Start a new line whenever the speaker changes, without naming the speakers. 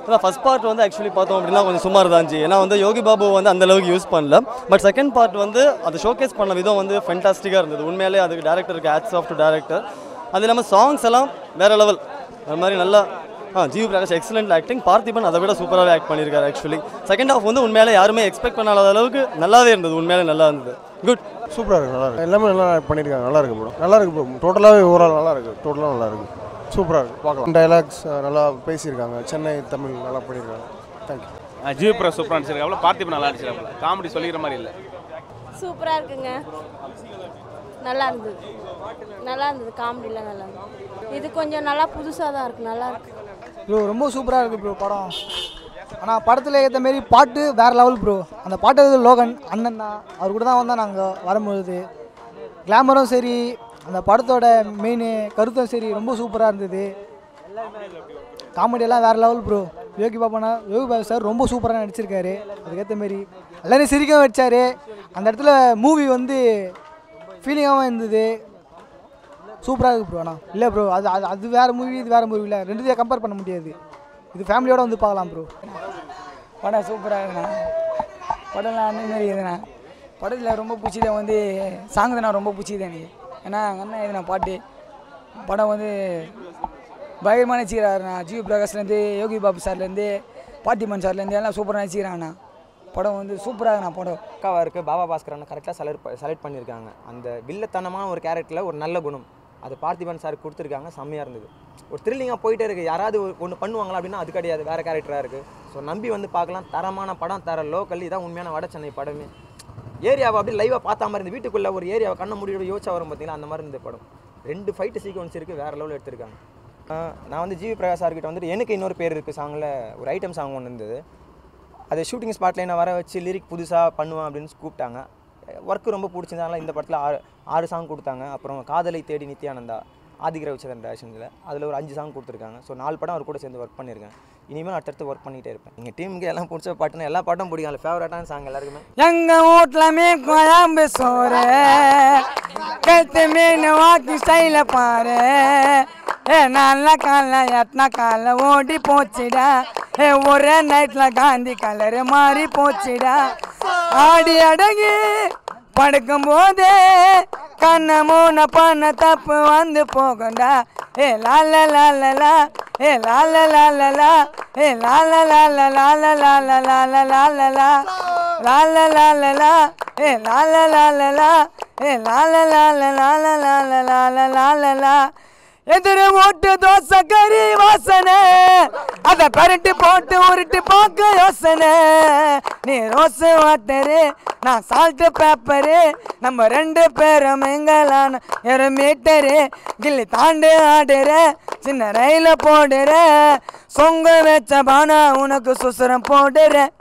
அதான் first part வந்து actually பார்த்தோம் அப்படின்னா கொஞ்சம் சுமார் தான் ஏன்னா வந்து யோகி பாபு வந்து அந்த அளவுக்கு யூஸ் பண்ணல பட் செகண்ட் பார்ட் வந்து அது ஷோகேஸ் பண்ண விதம் வந்து ஃபென்டாஸ்டிக்காக இருந்தது உண்மையிலே அதுக்கு டேரக்டருக்கு ஆட்ஸ் ஆஃப் டு டேரக்டர் அது இல்லாமல் சாங்ஸ் எல்லாம் வேற லெவல் அது மாதிரி நல்லா ஆ ஜிவி பிரகாஷ் எக்ஸலண்ட் ஆக்டிங் பார்த்திபன் அதை விட சூப்பராகவே ஆக்ட் பண்ணியிருக்காரு ஆக்சுவலி செகண்ட் ஹாஃப் வந்து உண்மையிலே யாருமே எக்ஸ்பெக்ட் பண்ணாத அளவுக்கு நல்லாவே இருந்தது உண்மையிலே நல்லா இருந்தது குட்
சூப்பராக இருக்குது நல்லா இருக்கு எல்லாமே நல்லா பண்ணியிருக்காங்க நல்லா இருக்கு ப்ரோ நல்லா இருக்கு ப்ரோ டோட்டலாகவே ஓவரால் நல்லா இருக்கு டோட்டலாக நல்லா இருக்கு சூப்பராக இருக்கு பார்க்கலாம் டைலாக்ஸ் நல்லா பேசியிருக்காங்க சென்னை தமிழ் நல்லா பண்ணியிருக்காங்க தேங்க்யூ
ஜிவி ப்ரோ சூப்பராக நடிச்சிருக்காப்புல பார்த்திபன் நல்லா நடிச்சிருக்காப்புல காமெடி சொல்லிக்கிற மாதிரி இல்லை
சூப்பராக இருக்குங்க நல்லா இருந்தது நல்லா இருந்தது காமெடிலாம் நல்லா இருந்தது இது கொஞ்சம் நல்லா புதுசாக தான் இருக்குது நல்லா இருக்கு
ப்ரோ ரொம்ப சூப்பராக இருக்குது ப்ரோ படம் ஆனால் படத்தில் ஏற்ற மாரி பாட்டு வேறு லெவல் ப்ரோ அந்த பாட்டு வந்து லோகன் அண்ணன் தான் அவர் கூட தான் வந்தால் நாங்கள் வரும்பொழுது கிளாமரும் சரி அந்த படத்தோட மெயின் கருத்தும் சரி ரொம்ப சூப்பராக இருந்தது காமெடியெல்லாம் வேறு லெவல் ப்ரோ யோகி பாபானா யோகி பாபா சார் ரொம்ப சூப்பராக நடிச்சிருக்காரு அதுக்கேற்ற மாரி எல்லாரையும் சிரிக்கவும் வச்சார் அந்த இடத்துல மூவி வந்து ஃபீலிங்காகவும் இருந்தது சூப்பராக இருக்குது ப்ரோ ஆனால் இல்லை ப்ரோ அது அது அது வேறு மூவி இது வேறு மூவி இல்லை ரெண்டுத்தையும் கம்பேர் பண்ண முடியாது இது ஃபேமிலியோட வந்து பார்க்கலாம் ப்ரோ
படம் சூப்பராக இருக்குண்ணா படம்லாம் அந்த மாதிரி இருக்குண்ணா படத்தில் ரொம்ப பிடிச்சது வந்து சாங் தான் ரொம்ப பிடிச்சது எனக்கு ஏன்னா எங்கள் அண்ணன் எதுனா பாட்டு படம் வந்து பயங்கரமாக நடிச்சிக்கிறாருண்ணா ஜிவி பிரகாஷ்லேருந்து யோகி பாபு சார்லேருந்து பாட்டிமன் சார்லேருந்து எல்லாம் சூப்பராக நடிச்சிக்கிறாங்கண்ணா படம் வந்து சூப்பராக இருக்குண்ணா படம்
பக்காவாக இருக்குது பாபா பாஸ்கரனை கரெக்டாக செலக்ட் செலக்ட் பண்ணியிருக்காங்க அந்த வில்லத்தனமான ஒரு கேரக்டரில் ஒரு நல்ல குணம் அது பார்த்திபன் சார் கொடுத்துருக்காங்க செம்மையாக இருந்தது ஒரு த்ரில்லிங்காக போயிட்டே இருக்குது யாராவது ஒன்று பண்ணுவாங்களா அப்படின்னா அது கிடையாது வேறு கேரக்டராக இருக்குது ஸோ நம்பி வந்து பார்க்கலாம் தரமான படம் தர லோக்கல் இதான் உண்மையான வட சென்னை படமே ஏரியாவை அப்படியே லைவாக பார்த்தா மாதிரி இருந்து வீட்டுக்குள்ளே ஒரு ஏரியாவை கண்ணை மூடிட்டு யோசிச்சா வரும் பார்த்தீங்களா அந்த மாதிரி இருந்த படம் ரெண்டு ஃபைட்டு சீக்வன்ஸ் இருக்குது வேறு லெவலில் எடுத்திருக்காங்க ஆஹ் நான் வந்து ஜிவி பிரகாஷ் சார்கிட்ட வந்துட்டு எனக்கு இன்னொரு பேர் இருக்குது சாங்கில் ஒரு ஐட்டம் சாங் ஒன்று இருந்தது அது ஷூட்டிங் ஸ்பாட்ல என்ன வர வச்சு லிரிக் புதுசாக பண்ணுவேன் அப்படின்னு கூப்பிட்டாங்க ஒர்க்கு ரொம்ப பிடிச்சிருந்தால இந்த படத்தில் ஆறு ஆறு சாங் கொடுத்தாங்க அப்புறம் காதலை தேடி நித்யானந்தா ஆதிக ரவிச்சந்திரன் டேரக்ஷனில் அதில் ஒரு அஞ்சு சாங் கொடுத்துருக்காங்க ஸோ நாலு படம் அவர் கூட சேர்ந்து ஒர்க் பண்ணியிருக்கேன் இனிமேல் அடுத்தடுத்து ஒர்க் பண்ணிகிட்டே இருப்பேன் எங்கள் டீமுக்கு எல்லாம் பிடிச்ச பாட்டுன்னு எல்லா பாட்டும் பிடிக்கும் அதில் ஃபேவரட்டான சாங் எல்லாருக்குமே
எங்க வீட்ல மீன் குழம்பு சோறு கழுத்து மீன் வாக்கி ஸ்டைல பாரு ஏ நல்ல கால எத்தனை கால ஓடி போச்சுடா ஏ ஒரே நைட்ல காந்தி கலர் மாறி போச்சுடா ஆடி அடங்கி படுக்கும் போதே கண்ண மூண பண்ண தப்பு வந்து போகண்டா ஏ லால லால லா ஏ லால லால லா ஏ லால லால லால லால லால லால லா லால லால லா ஏ லால லால லா ஏ லால லால லால லால லால லால லா எதிர ஓட்டு தோசை கறி வாசனை அத பரட்டு போட்டு உருட்டு பார்க்க யோசனை நீ ரோஸ் வாட்டரு நான் சால்ட் பேப்பரு நம்ம ரெண்டு பேரும் எங்களான ஒரு மீட்டரு கில்லி தாண்டு ஆடுற சின்ன ரயில போடுற சொங்க வச்ச பானா உனக்கு சுசுரம் போடுற